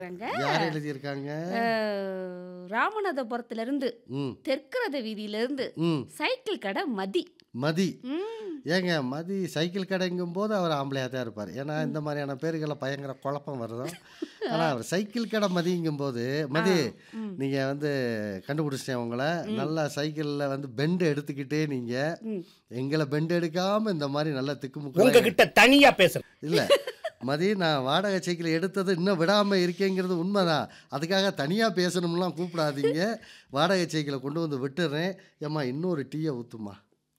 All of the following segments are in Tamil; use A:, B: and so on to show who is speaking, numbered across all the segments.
A: இருக்காங்க.
B: யார் எழுதியிருக்காங்க?
A: அ ராமநாதபுரத்துல இருந்து,
B: ம்.
A: தெற்கரத வீதியில இருந்து,
B: ம்.
A: சைக்கிள் கடை மதி.
B: மதி.
A: ம்.
B: ஏங்க மதி சைக்கிள் கடைங்கும்போது அவர் ஆம்பளையா தான் இருப்பார். ஏன்னா இந்த மாதிரியான பேர்கள்ல பயங்கர குழப்பம் வருதும். ஆனா அவர் சைக்கிள் கடை மதிங்கும்போது,
A: ஆ.
B: மதி
A: ம்.
B: நீங்க வந்து கண்டுபிடிச்சிட்டேன் உங்கள.
A: ம்.
B: நல்லா சைக்கிள்ல வந்து பெண்ட் எடுத்துக்கிட்டே நீங்க,
A: ம்.
B: எங்கள பெண்ட் எடுக்காம இந்த மாரி நல்லா திக்குமுக்காட
C: உங்ககிட்ட தனியா பேசுறேன்.
B: இல்ல. மதி நான் வாடகை சைக்கிள் எடுத்தது இன்னும் விடாம இருக்கேங்கிறது உண்மைதான். அதுக்காக தனியா பேசணும்லாம் கூப்பிடாதீங்க. வாடகை சைக்கிள கொண்டு வந்து விட்டுர்றேன். ஏம்மா இன்னொரு டீய ஊத்தும்மா.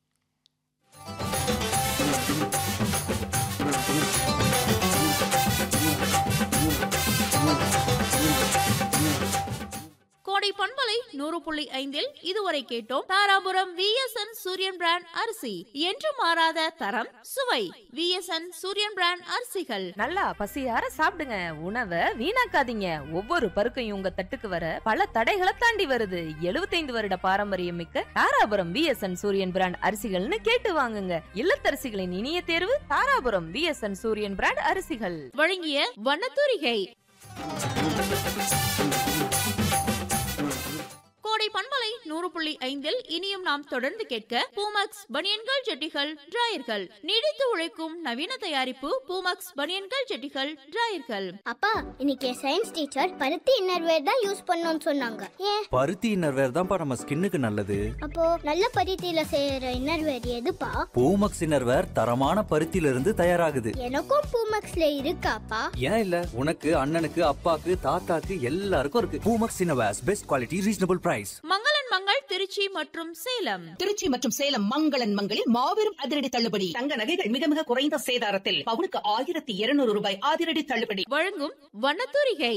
D: கோடை பண்பலை நூறு புள்ளி ஐந்தில் இதுவரை கேட்டோம் தாராபுரம் விஎஸ்என் சூரியன் பிராண்ட் அரிசி என்று மாறாத தரம் சுவை விஎஸ்என் சூரியன் பிராண்ட் அரிசிகள்
E: நல்லா பசியார சாப்பிடுங்க உணவை வீணாக்காதீங்க ஒவ்வொரு பருக்கையும் உங்க தட்டுக்கு வர பல தடைகளை தாண்டி வருது 75 வருட பாரம்பரியம் மிக்க தாராபுரம் விஎஸ்என் சூரியன் பிராண்ட் அரிசிகள்னு கேட்டு வாங்குங்க இல்லத்தரசிகளின் இனிய தேர்வு தாராபுரம் விஎஸ்என் சூரியன் பிராண்ட் அரிசிகள்
D: வழங்கிய வண்ணத்தூரிகை கோடை பண்பலை நூறு புள்ளி ஐந்தில் இனியும் நாம் தொடர்ந்து கேட்க பூமக்ஸ் பனியன்கள் ஜெட்டிகள் டிராயர்கள் நீடித்து உழைக்கும் நவீன தயாரிப்பு பூமக்ஸ் பனியன்கள் ஜெட்டிகள் டிராயர்கள்
F: அப்பா இன்னைக்கு சயின்ஸ் டீச்சர் பருத்தி இன்னர்வேர் தான் யூஸ் பண்ணோம்னு சொன்னாங்க ஏன்
G: பருத்தி இன்னர்வேர் தான்ப்பா நம்ம ஸ்கின்னுக்கு நல்லது
F: அப்போ நல்ல பருத்தியில செய்யற இன்னர்வேர் எதுப்பா
G: பூமக்ஸ் இன்னர்வேர் தரமான பருத்தியில இருந்து தயாராகுது
F: எனக்கும் பூமக்ஸ்ல இருக்காப்பா
G: ஏன் இல்ல உனக்கு அண்ணனுக்கு அப்பாக்கு தாத்தாக்கு எல்லாருக்கும் இருக்கு Poomex innerwears best quality reasonable price
D: மங்களன் மங்கள் திருச்சி மற்றும் சேலம்
H: திருச்சி மற்றும் சேலம் மங்களன் மங்களில் மாபெரும் அதிரடி தள்ளுபடி தங்க நகைகள் மிக மிக குறைந்த சேதாரத்தில் பவுனுக்கு ஆயிரத்தி இருநூறு ரூபாய் அதிரடி தள்ளுபடி
D: வழங்கும் வண்ணத்தூரிகை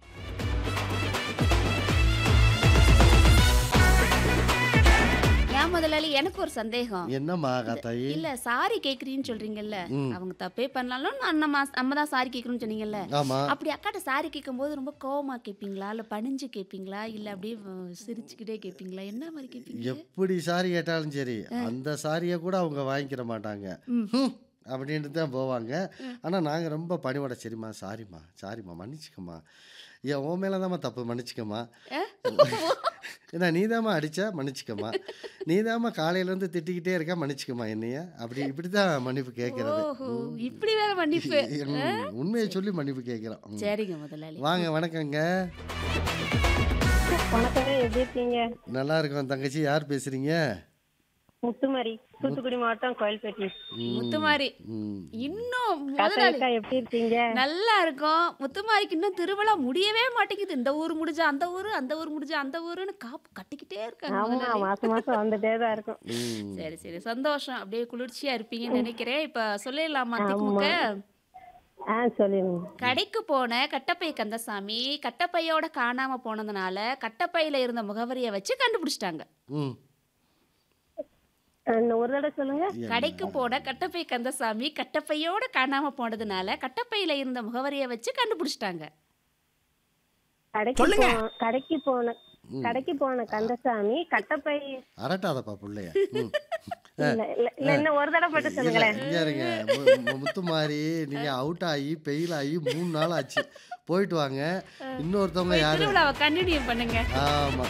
A: ஏன் முதலாளி எனக்கு ஒரு சந்தேகம்.
B: என்னம்மா காத்தாயி?
A: இல்ல சாரி கேக்குறீன்னு சொல்றீங்கல்ல.
B: ம்.
A: அவங்க தப்பே பண்ணாலும் நான் நம்ம நம்ம தான் சாரி கேட்கணும்னு சொன்னீங்கல்ல.
B: ஆமா.
A: அப்படி அக்காட்ட சாரி கேட்கும்போது ரொம்ப கோவமா கேட்பீங்களா? இல்ல பணிஞ்சு கேட்பீங்களா? இல்ல அப்படியே வ- சிரிச்சுக்கிட்டே கேட்பீங்களா? என்ன மாதிரி கேட்பீங்க?
B: எப்படி சாரி கேட்டாலும் சரி, அந்த சாரிய கூட அவங்க வாங்கிக்கிற மாட்டாங்க.
A: ம்.
B: ஹும் அப்படின்ட்டு தான் போவாங்க. ஆனா நாங்க ரொம்ப பணிவோட சரிம்மா, சாரிம்மா, சாரிம்மா மன்னிச்சுக்கம்மா. ஏன் உன் மேல தாம்மா தப்பு மன்னிச்சுக்கம்மா. ஏன்னா நீதாம்மா அடிச்ச மன்னிச்சுக்கம்மா. நீதாம்மா காலையில இருந்து திட்டிக்கிட்டே இருக்க மன்னிச்சுக்கம்மா என்னைய. அப்படி இப்படி தான் மன்னிப்பு கேட்கறது.
A: ஓஹோ
B: ம்.
A: இப்படி வேற மன்னிப்பு.
B: ம், உண்மையை சொல்லி மன்னிப்பு கேட்கிறோம். ம்.
A: சரிங்க முதலாளி.
B: வாங்க வணக்கங்க.
I: வணக்கங்க எப்படி இருக்கீங்க
B: நல்லா இருக்கோம் தங்கச்சி யார் பேசுறீங்க?
I: முத்துமாரி தூத்துக்குடி மாவட்டம் கோயில்பேட்டை
B: ம்,
A: முத்துமாரி.
B: ம்.
A: இன்னும்
I: காத்தா
A: முதலாளி
I: அக்கா எப்படி இருக்கீங்க
A: நல்லா இருக்கும். முத்துமாரிக்கு இன்னும் திருவிழா முடியவே மாட்டேங்குது. இந்த ஊர் முடிஞ்சா அந்த ஊரு, அந்த ஊர் முடிஞ்சா அந்த ஊருன்னு காப்பு கட்டிக்கிட்டே இருக்காங்க
I: ஆமா
A: முதலாளி.
I: மாசம் மாசம் வந்துட்டே தான் இருக்கும்
B: ம்.
A: சரி சரி சந்தோஷம். அப்படியே குளிர்ச்சியா இருப்பீங்கன்னு நினைக்கிறேன். இப்ப சொல்லிடலாமா
I: ஆமா.
A: திக்குமுக்க?
I: ஆ சொல்லுங்க
A: கடைக்கு போன கட்டப்பை கந்தசாமி கட்டப்பையோட காணாம போனதுனால கட்டப்பையில இருந்த முகவரியை வச்சு கண்டுபிடிச்சிட்டாங்க.
B: ம்.
I: இன்னும் ஒரு தடவை சொல்லுங்க
A: கடைக்கு போன கட்டப்பை கந்தசாமி கட்டப்பையோட காணாம போனதுனால கட்டப்பையில இருந்த முகவரியை வச்சு கண்டுபிடிச்சிட்டாங்க.
I: கடைக்கு
C: சொல்லுங்க.
I: போ கடைக்கு போன
B: ம்.
I: கடைக்கு போன கந்தசாமி கட்டப்பை
B: அரட்டாதப்பா புள்ளைய. ம்.
I: இல்ல இல்ல இல்ல இன்னும் ஒரு தடவை மட்டும்
B: இல்ல,
I: சொல்லுங்களேன்
B: இங்க இருங்க. மு- மு- முத்துமாரி நீங்க அவுட் ஆகி பெயில் ஆகி மூணு நாள் ஆச்சு. போயிட்டு வாங்க. இன்னொருத்தவங்க
A: போய்
B: யாரு?
A: திருவிழாவை கண்டினியூ பண்ணுங்க.
B: ஆமா.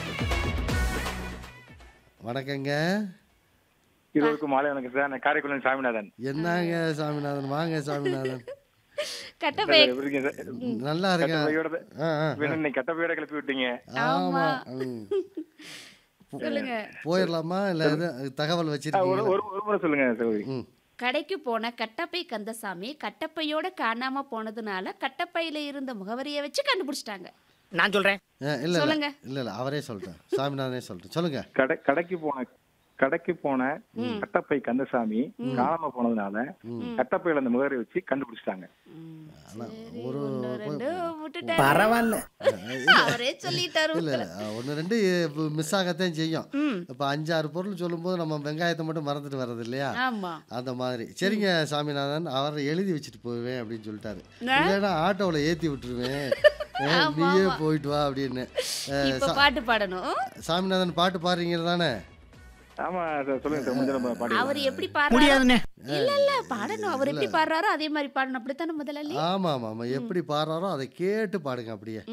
B: வணக்கங்க.
J: இருவருக்கும் மாலை வணக்கம் சார் நான் காரைக்குளம் சாமிநாதன்
B: என்னங்க சாமிநாதன் வாங்க சாமிநாதன்.
A: கட்டப்பை
J: சார், எப்படி இருக்கீங்க சார்?
B: நல்லா இருக்கேன்.
J: கட்டப்பையோட
B: ஆ, ஆ,
J: வேணும் இன்னைக்கு கட்டப்பையோட கிளப்பி விட்டீங்க
B: ஆமா. ம்.
A: சொல்லுங்க.
B: போயிடலாமா இல்ல எது தகவல்
J: ஆ, ஒரு
B: வச்சிருக்கீங்களா?
J: ஒரு ஒரு முறை சொல்லுங்க சகோதரி
B: ம்.
A: கடைக்கு போன கட்டப்பை கந்தசாமி கட்டப்பையோட காணாம போனதுனால கட்டப்பையில இருந்த முகவரியை வச்சு கண்டுபிடிச்சிட்டாங்க.
C: நான் சொல்றேன்.
B: ஆ, இல்ல இல்ல
A: சொல்லுங்க.
B: இல்ல இல்ல அவரே சொல்லிட்டேன். சாமிநாதனே சொல்லிட்டேன். சொல்லுங்க.
J: கடை கடைக்கு போன கடைக்கு போன
A: ம்.
J: கட்டப்பை கந்தசாமி காணாம போனதுனால
B: ம்.
J: கட்டப்பையில அந்த முகரை வச்சு கண்டுபிடிச்சிட்டாங்க
A: ம்,
B: ஆனா
A: சரி,
B: ஒரு
A: ஒண்ணு ரெண்டு விட்டுட்டாரு.
C: பரவாயில்ல.
A: அவரே சொல்லிட்டாரு
B: இல்ல இல்ல ஒன்று ரெண்டு மிஸ் ஆகத்தான் செய்யும்
A: ம்,
B: இப்போ அஞ்சாறு பொருள் சொல்லும்போது நம்ம வெங்காயத்தை மட்டும் மறந்துட்டு வர்றது இல்லையா
A: ஆமா
B: அந்த மாதிரி சரிங்க சாமிநாதன் அவர் எழுதி வச்சுட்டு போவேன் அப்படின்னு சொல்லிட்டாரு
A: ஆ?
B: இல்லைன்னா ஆட்டோவில் ஏற்றி விட்டுருவேன் ஏ,
A: ஆமா,
B: நீயே
A: ஆமா.
B: போயிட்டு வா அப்படின்னு அஹ்,
A: இப்ப
B: சா-
A: பாட்டு பாடணும்
B: சாமிநாதன் பாட்டு பாடுறீங்க தானே
J: ஆமா சார் சொல்லுங்க சார் முடிஞ்ச நம்ம பாடி
A: அவர் எப்படி பாடுறாரோ
C: முடியாதுண்ணே
A: இல்ல இல்ல பாடணும் அவர் எப்படி பாடுறாரோ அதே மாதிரி பாடணும் அப்படித்தானே முதலாளி
B: ஆமா ஆமா ஆமா எப்படி பாடுறாரோ அதை கேட்டு பாடுங்க அப்படியே